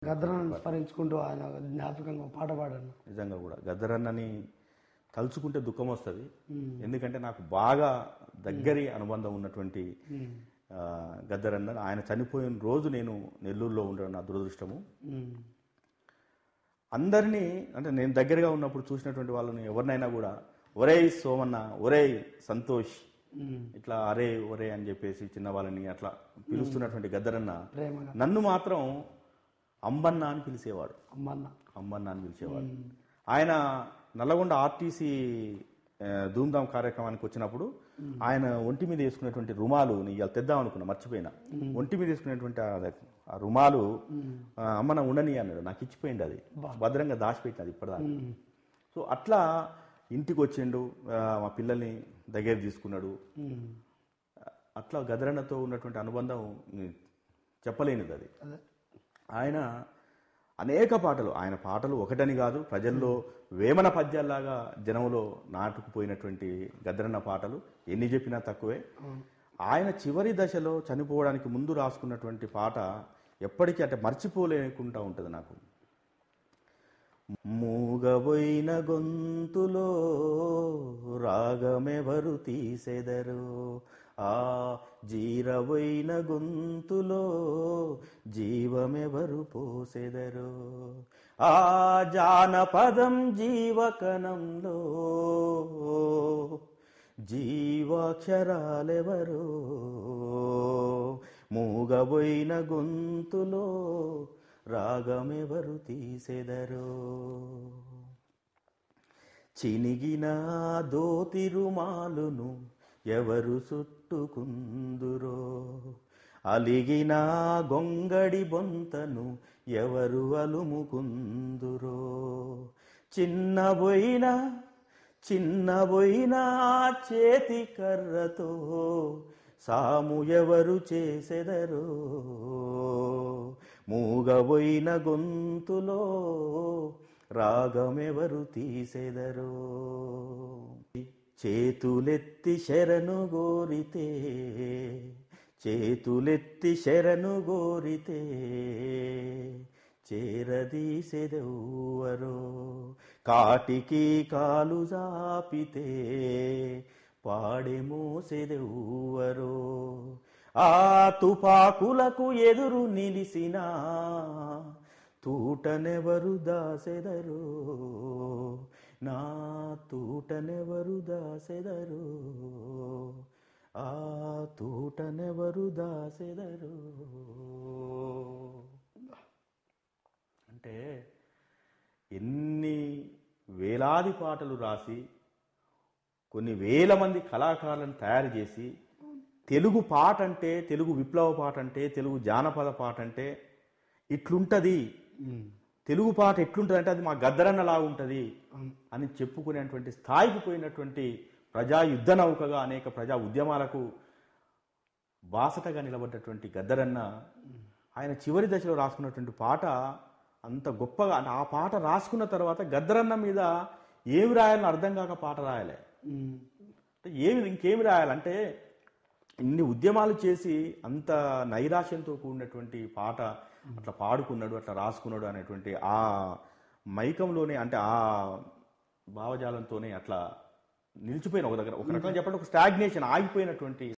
గద్దరాన్ని స్మరించుకుంటూ ఆయన జ్ఞాపకంగా పాట పాడాను నిజంగా కూడా గద్దరన్నని తలుచుకుంటే దుఃఖం వస్తుంది ఎందుకంటే నాకు బాగా దగ్గరి అనుబంధం ఉన్నటువంటి ఆ, గద్దరన్న ఆయన చనిపోయిన రోజు నేను నెల్లూరులో ఉండడం నా దురదృష్టము ఉమ్. అందరినీ అంటే నేను దగ్గరగా ఉన్నప్పుడు చూసినటువంటి వాళ్ళని ఎవరినైనా కూడా ఒరేయ్ సోమన్న ఒరేయ్ సంతోష్ ఉమ్. ఇట్లా అరే ఒరే అని చెప్పేసి చిన్న వాళ్ళని అట్లా పిలుస్తున్నటువంటి గద్దరన్న ప్రేమగా నన్ను మాత్రం అంబన్న అని పిలిచేవాడు అమ్మన్న అమ్మన్న అని పిలిచేవాడు ఆయన నల్లగొండ ఆర్టీసీ ఆ, ధూమ్ధామ్ కార్యక్రమానికి వచ్చినప్పుడు ఆయన ఒంటి మీద వేసుకునేటువంటి రుమాలు నేను ఇవాళ తెద్దాం అనుకున్నా మర్చిపోయినా ఒంటి మీద వేసుకునేటువంటి ఆ- ఆ రుమాలు ఆ, అమ్మ నా ఉండని అన్నాడు నాకు ఇచ్చిపోయింది అది భద్రంగా దాచిపెట్టినది ఇప్పటిదాకా ఉమ్. సో అట్లా ఇంటికి వచ్చిండు ఆ, మా పిల్లల్ని దగ్గర తీసుకున్నాడు ఉమ్. అట్లా గదరన్నతో ఉన్నటువంటి అనుబంధం ఉమ్, చెప్పలేనిది అది అదే ఆయన అనేక పాటలు ఆయన పాటలు ఒకటని కాదు ప్రజల్లో వేమన పద్యాల్లాగా జనంలో నాటుకుపోయినటువంటి గద్దరన్న పాటలు ఎన్ని చెప్పినా తక్కువే ఆయన చివరి దశలో చనిపోవడానికి ముందు రాసుకున్నటువంటి పాట ఎప్పటికీ అంటే మర్చిపోలేకుండా ఉంటుంది నాకు మూగబోయిన గొంతులో రాగమెవరు తీసెదరు ఆ జీరబోయిన గొంతులో జీవమెవరు పోసెదరు ఆ జానపదం జీవకణంలో జీవాక్షరాలెవరు మూగబోయిన గొంతులో రాగమెవరు తీసెదరు చినిగిన దోతి రుమాలును ఎవరు చుట్టుకుందురో అలిగిన గొంగడి బొంతను ఎవరు అలుముకుందురో చిన్నబోయిన చిన్నబోయిన చేతి కర్రతో సాము ఎవరు చేసెదరో మూగబోయిన గొంతులో రాగమెవరు తీసెదరో చేతులెత్తి శరణు గోరితే చేతులెత్తి శరణు గోరితే చేరదీసెదెవ్వరో కాటికి కాలు జాపితే పాడె మోసెదెవ్వరో ఆ తుపాకులకు ఎదురు నిలిసిన తూటనెవరు దాసెదరు నా తూటనెవరు దాసెదరు ఆ తూటనెవరు దాసెదరు అంటే ఎన్ని వేలాది పాటలు రాసి కొన్ని వేల మంది కళాకారులను తయారు చేసి తెలుగు పాట అంటే తెలుగు విప్లవ పాట అంటే తెలుగు జానపద పాట అంటే ఇట్లుంటది ఉమ్. తెలుగు పాట ఎట్లుంటది అంటే అది మా గద్దరన్నలా ఉంటది అవును. అని చెప్పుకునేటువంటి స్థాయికి పోయినటువంటి ప్రజా యుద్ధ నౌకగా అనేక ప్రజా ఉద్యమాలకు బాసటగా నిలబడ్డటువంటి గద్దరన్న ఆయన చివరి దశలో రాసుకున్నటువంటి పాట అంత గొప్పగా అంటే ఆ పాట రాసుకున్న తర్వాత గద్దరన్న మీద ఏమి రాయాలని అర్థం కాక పాట రాయలే ఉమ్. అంటే ఏమి ఇంకేమి రాయాలంటే ఇన్ని ఉద్యమాలు చేసి అంత నైరాశ్యంతో కూడినటువంటి పాట అట్లా పాడుకున్నాడు అట్లా రాసుకున్నాడు అనేటువంటి ఆ మైకంలోనే అంటే ఆ భావజాలంతోనే అట్లా నిలిచిపోయిన ఒక దగ్గర ఒక రకంగా చెప్పండి ఒక స్టాగ్నేషన్ ఆగిపోయినటువంటి